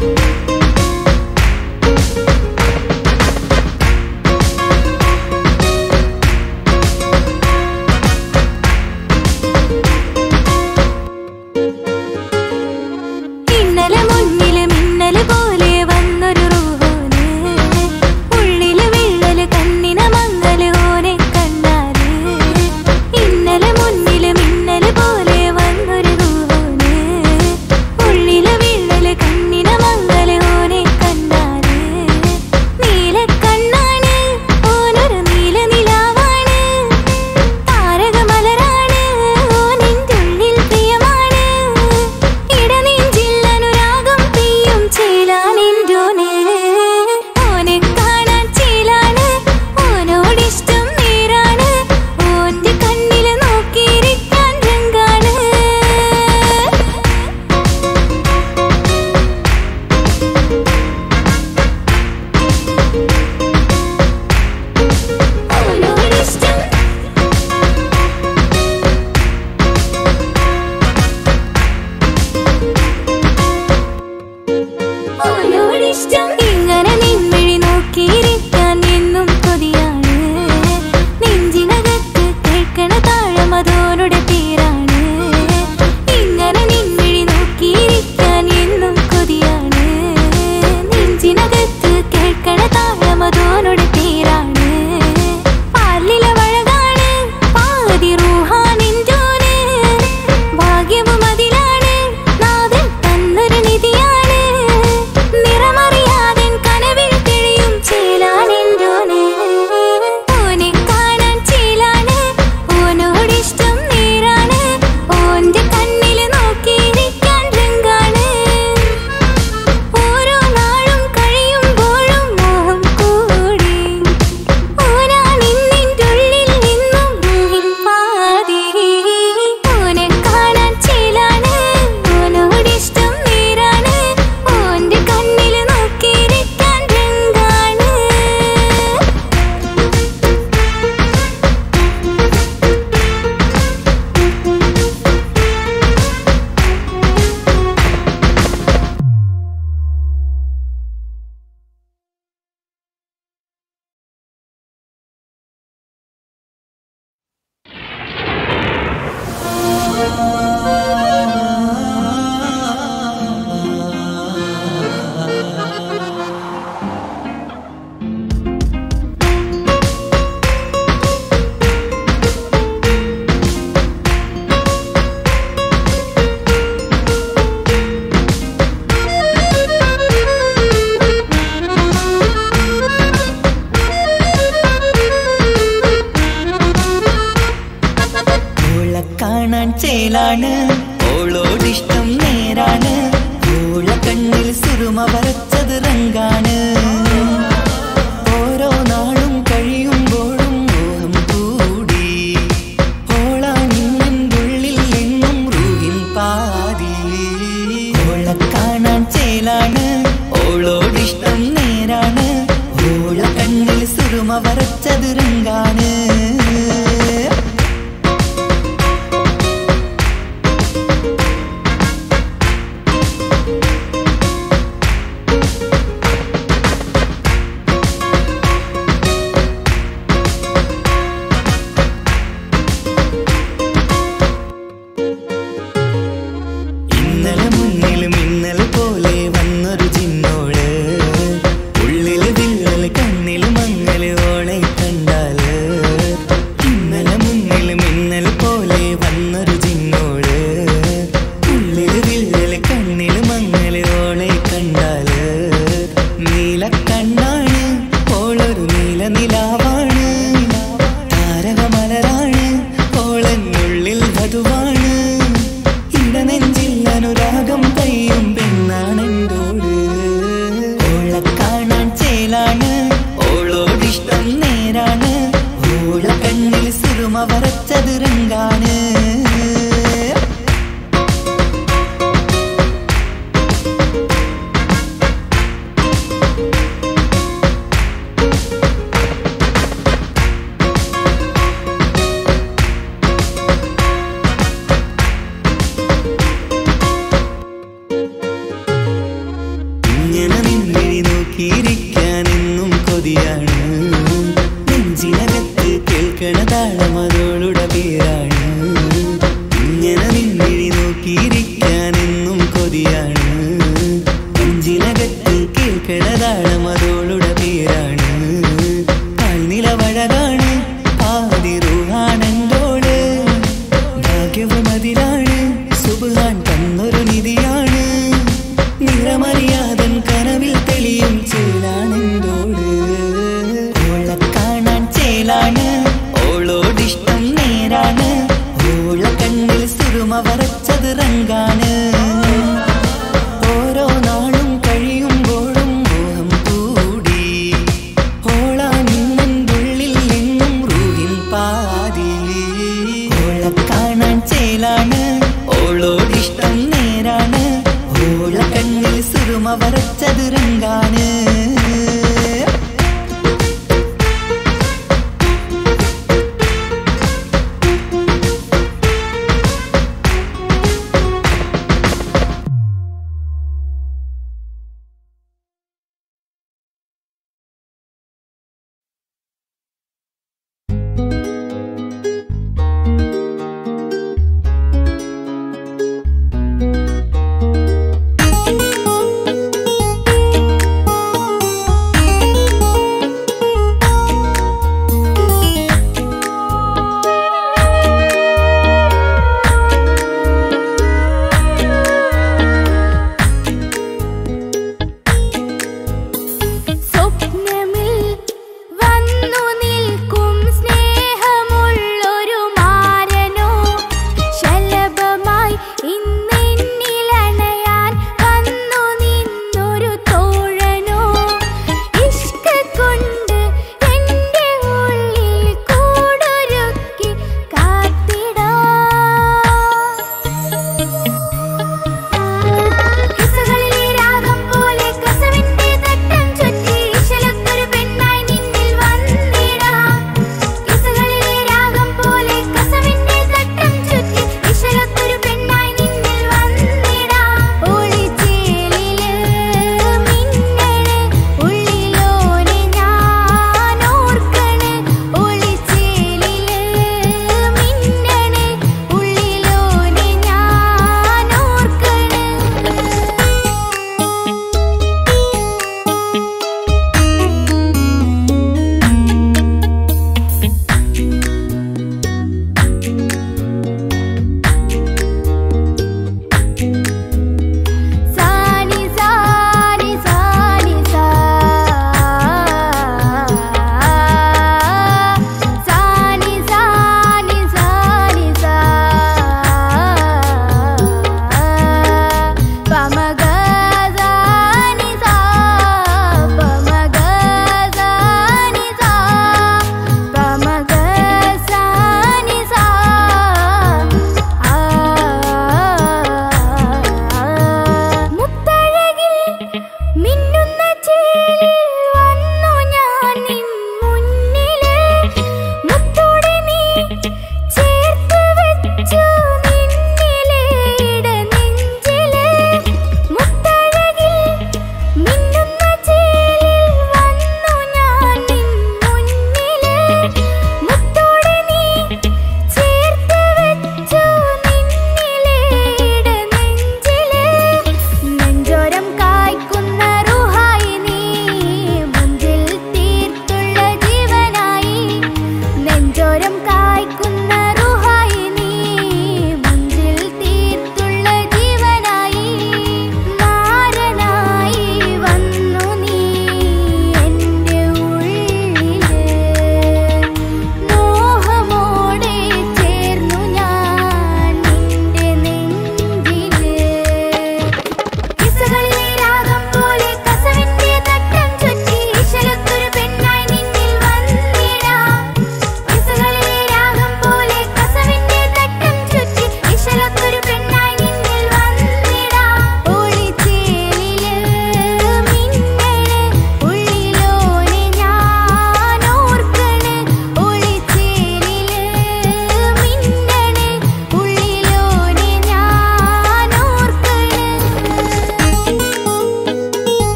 ഇന്നലെ മുന്നില് മിന്നല് പോലെ വന്നൊരു റൂഹോന് ഉള്ളില് വിള്ളല് കണ്ണിന മങ്ങല് ഓനെ കണ്ടാല് ഇന്നലെ മുന്നില് മിന്നല് പോലെ വന്നൊരു റൂഹോന് ഉള്ളില് വിള്ളല് കണ്ണിന മങ്ങല് ഓനെ കണ്ടാല് നീല കണ്ണാണ് ഓനൊരു നീല നിലാവാണ് താരകമലരാണ് ഓനിൻ്റെ ഉള്ളിൽ പ്രിയമാണ് ഇടനെഞ്ചിൽ അനുരാഗം പെയ്യും ചേലാനിൻ്റോന് ഓനെ കാണാൻ ചേലാണ് ഓനോടിഷ്ടം നേരാണ് ഓന്റെ കണ്ണില് നോക്കിയിരിക്കാൻ രംഗാണ് ഓനോടിഷ്ടം ഓനോടിഷ്ടം ഇങ്ങനെ നിൻമിഴി നോക്കിയിരിക്കാൻ എന്നും കൊതിയാണ് നെഞ്ചിനകത്ത് കേൾക്കണ താഴം അതോനുടെ പേരാണ് ഇങ്ങനെ നിൻമിഴി നോക്കിയിരിക്കാൻ എന്നും കൊതിയാണ് നെഞ്ചിനകത്ത് കേൾക്കണ താഴം അതോനുടെ പേരാണ് പാലിലവഴകാണ് പാതി റൂഹാനിൻ്റോന് ഭാഗ്യവും അതിലാണ് നാഥൻ തന്നൊരു നിധിയാണ് നിറമറിയാതൻ കനവിൽ തെളിയും ചേലാനിൻ്റോന് ഓനെ കാണാൻ ചേലാണ് ഓനോടിഷ്ടം നേരാണ് ഓന്റെ കണ്ണില് നോക്കിയിരിക്കാൻ രംഗാണ് ഓരോ നാളും കഴിയുമ്പോഴും മോഹം കൂടി ഓനാണിന്നിൻ്റെ ഉള്ളിൽ നിന്നും റൂഹിൻ പാതി ഓനെ കാണാൻ ചേലാണ് ഓനോടിഷ്ടം നേരാണ് ഓന്റെ കണ്ണില് നോക്കിയിരിക്കാൻ രംഗാണ് ഓളെ കാണാൻ ചേലാണ് ഓളോടിഷ്ടം നേരാണ് ഓള കണ്ണിൽ സുറുമ വരച്ചത് റങ്കാണ് ഓരോ നാളും കഴിയുമ്പോഴും മോഹം കൂടി ഓളാണിന്നുള്ളിൽ എന്നും റൂഹിൻ പാതി ഓളെ കാണാൻ ചേലാണ് ഓളോടിഷ്ടം നേരാണ് ഓള കണ്ണിൽ സുറുമ വരച്ചത് റങ്കാണ് ഇന്നലെ മുന്നിൽ മിന്നൽ പോലെ വന്നൊരു ചിന്നോള് ഉള്ളില് വിള്ളൽ കണ്ണിൽ മങ്ങൽ ഓളെ കണ്ടാല് ഇങ്ങനെ നിന്നിഴി നോക്കിയിരിക്കാൻ എന്നും കൊതിയാണ് നെഞ്ചിനകത്ത് കേൾക്കണ താളം അതോളുടെ പേരാണ് ഇങ്ങനെ നിന്നിഴി നോക്കിയിരിക്കാൻ എന്നും കൊതിയാണ് നെഞ്ചിനകത്ത് കേൾക്കണ താളം അതോളുടെ പേരാണ് പാൽനിലവഴകാണ് പാതിരുഹാണെന്തോട് ഭാഗ്യവും അതിലാണ് സുബാൻ തന്നൊരു നിധിയാണ് നിറമറിയാതൻ കനവിൽ തെളിയും ചേലാണെന്തോട് ഓളെ കാണാൻ ചേലാണ് ഓളോടിഷ്ടം നേരാണ് ഓള കണ്ണിൽ സുറുമ വരച്ചത് റങ്കാണ് ഓരോ നാളും കഴിയുമ്പോഴും മോഹം കൂടി ഓളാനിന്നുള്ളിൽ നിന്നും റൂഹിൻ പാതി ഓളെ കാണാൻ ചേലാണ് ഓളോടിഷ്ടം നേരാണ് ഓള കണ്ണിൽ സുറുമ വരച്ചത് രംഗാണ് ും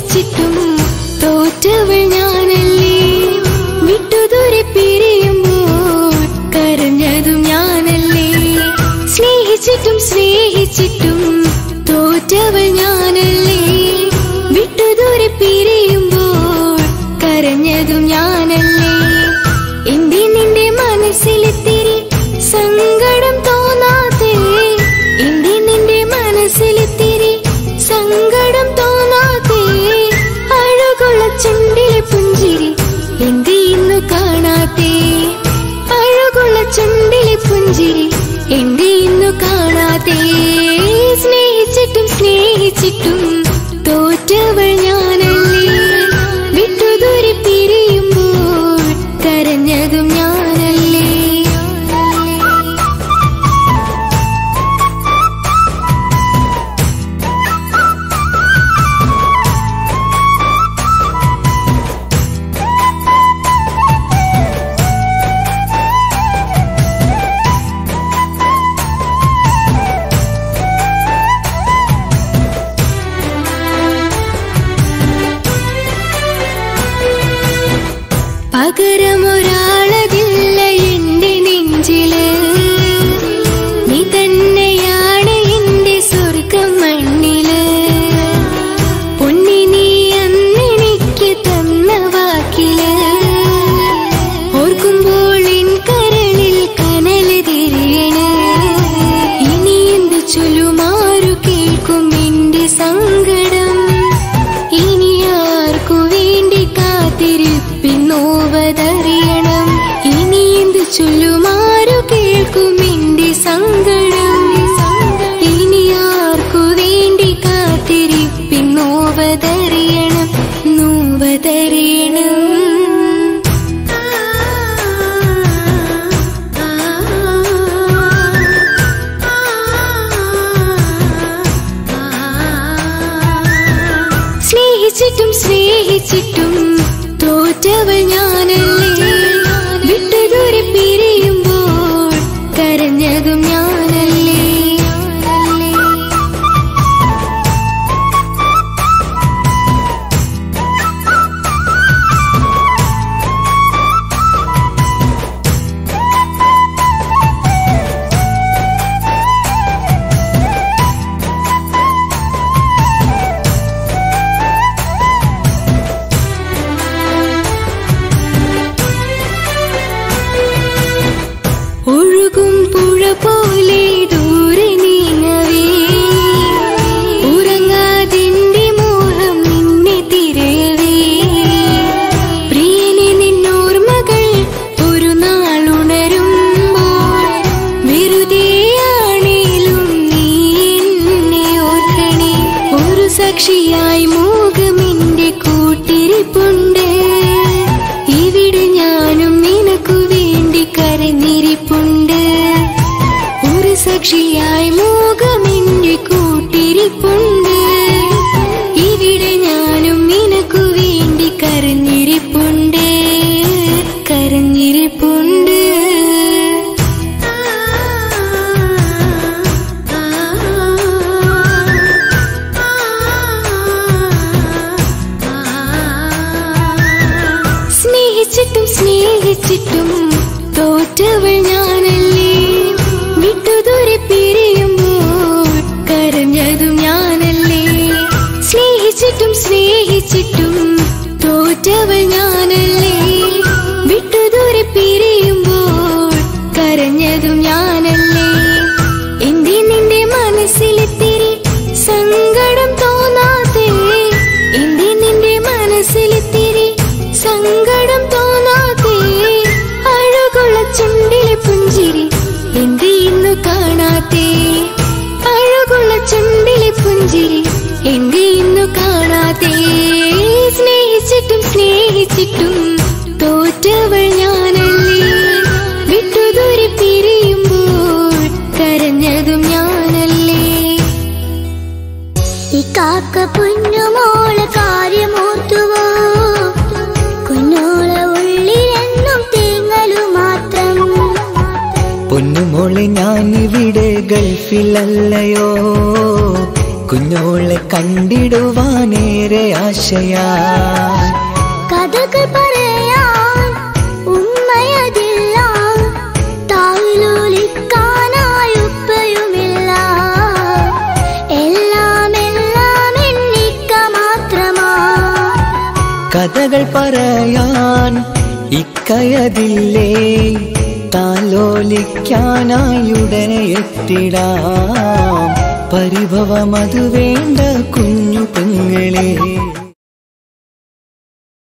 സ്നേഹിച്ചിട്ടും തോറ്റവൾ ഞാനല്ലേ വിട്ടുദൂരെ പിരിയുമ്പോൾ കരഞ്ഞതും ഞാനല്ലേ സ്നേഹിച്ചിട്ടും സ്നേഹിച്ചിട്ടും തോറ്റവൾ ഞാനല്ലേ വിട്ടുദൂരെ പിരിയുമ്പോൾ കരഞ്ഞതും ഞാനല്ലേ എന്റെ നിന്റെ മനസ്സിലിത്തിരി സങ്കടം തോന്നാതെ എന്റെ നിന്റെ മനസ്സിലിത്തിരി സങ്കടം തോന്നാതെ അഴകുള്ള ചുണ്ടിലെ പുഞ്ചിരി എന്റെ ഇന്ന് കാണാതെ അഴകുള്ള ചുണ്ടിലെ പുഞ്ചിരി എന്റെ ഇന്നു കാണാതെ സ്നേഹിച്ചിട്ടും സ്നേഹിച്ചിട്ടും തോറ്റവൾ ഞാനല്ലേ വിട്ടുദൂരെ പിരിയുമ്പോൾ കരഞ്ഞതും ഞാനല്ലേ പകരമൊരാളതില്ല എന്റെ നെഞ്ചില് നീ തന്നെയാണ് എന്റെ സ്വർഗം മണ്ണില് പൊന്നി നീ അന്നെനിക്ക് തന്ന വാക്കില് ഓർക്കുമ്പോൾ എൻ കരളിൽ കനല് തിരിയണ് ഇനി എന്ത് ചൊല്ലുമാറു കേൾക്കും എന്റെ സങ്കടം ഇനി ആർക്കു വേണ്ടി കാത്തിരിപ്പിന്നോവതറിയണം ഇനി എന്ത് ചൊല്ലുമാറു കേൾക്കും എന്റെ സങ്കടം ഇനി ആർക്കു വേണ്ടി കാത്തിരിപ്പിന്നോവതറിയണം നോവതറിയണം സ്നേഹിച്ചിട്ടും സ്നേഹിച്ചിട്ടും തോറ്റവൾ ഞാനല്ലേ വിട്ടുദൂരെ പിരിയുമ്പോൾ കരഞ്ഞതും ഞാനല്ലേ ഒഴുകും പുഴ പോലെ ദൂരെ നീങ്ങവേ ഉറങ്ങാതിന്റെ മോഹം നിന്നെ തിരയവേ പ്രിയനെ നിന്നോർമ്മകൾ ഒരു നാളുണരുമ്പോൾ വെറുതെയാണേലും നീ എന്നെ ഓർക്കണേ ഒരു സാക്ഷിയായി മോഹമെന്റെ കൂട്ടിരിപ്പുണ്ട് ഇവിടെ ഞാനും നിനക്കു വേണ്ടി കരഞ്ഞിരിപ്പുണ്ട് ഒരു സാക്ഷിയായി മോഹമെന്റെ കൂട്ടിരിപ്പുണ്ട് ഇവിടെ ഞാനും നിനക്കു വേണ്ടി കരഞ്ഞിരിപ്പുണ്ട് കരഞ്ഞിരിപ്പുണ്ട് സ്നേഹിച്ചിട്ടും സ്നേഹിച്ചിട്ടും തോറ്റവൾ ഞാനല്ലേ വിട്ടുദൂരെ പിരിയുമ്പോൾ കരഞ്ഞതും ഞാനല്ലേ സ്നേഹിച്ചിട്ടും സ്നേഹിച്ചിട്ടും തോറ്റവൾ ഞാനല്ലേ വിട്ടുദൂരെ പിരിയുമ്പോൾ കരഞ്ഞതും ഞാനല്ലേ എന്റെ നിന്റെ മനസ്സിലെത്തിരി സങ്കടം തോന്നാതെ എന്റെ നിന്റെ മനസ്സിലെത്തിരി സങ്കടം തോന്നാതെ അഴകുള്ള ചുണ്ടിലെ പുഞ്ചിരി എന്റെ ഇന്നു കാണാതെ അഴകുള്ള ചുണ്ടിലെ പുഞ്ചിരി എന്റെ ഇന്നു കാണാതെ സ്നേഹിച്ചിട്ടും സ്നേഹിച്ചിട്ടും തോറ്റവൾ ഞാനല്ലേ വിട്ടുദൂരെ പിരിയുമ്പോൾ കരഞ്ഞതും ഞാനല്ലേ ഈ കാക്ക പൊന്നുമോളെ കാര്യമോർത്തുവോ കുഞ്ഞോളെ ഉള്ളിലെന്നും തേങ്ങലു മാത്രം പൊന്നുമോളെ ഞാനിവിടെ ഗൾഫിലല്ലയോ കുഞ്ഞോളെ കണ്ടിടുവാനേറെ ആശയാ കഥകൾ പറയാൻ ഉമ്മയതില്ല താലോലിക്കാനായി ഉപ്പയുമില്ല എല്ലാം എല്ലാം എണ്ണിക്ക മാത്രമാ കഥകൾ പറയാൻ ഇക്കയതില്ലേ താലോലിക്കാനായി ഉടനെ എത്തിടാം പരിഭവമതു വേണ്ട കുഞ്ഞു പെങ്ങളെ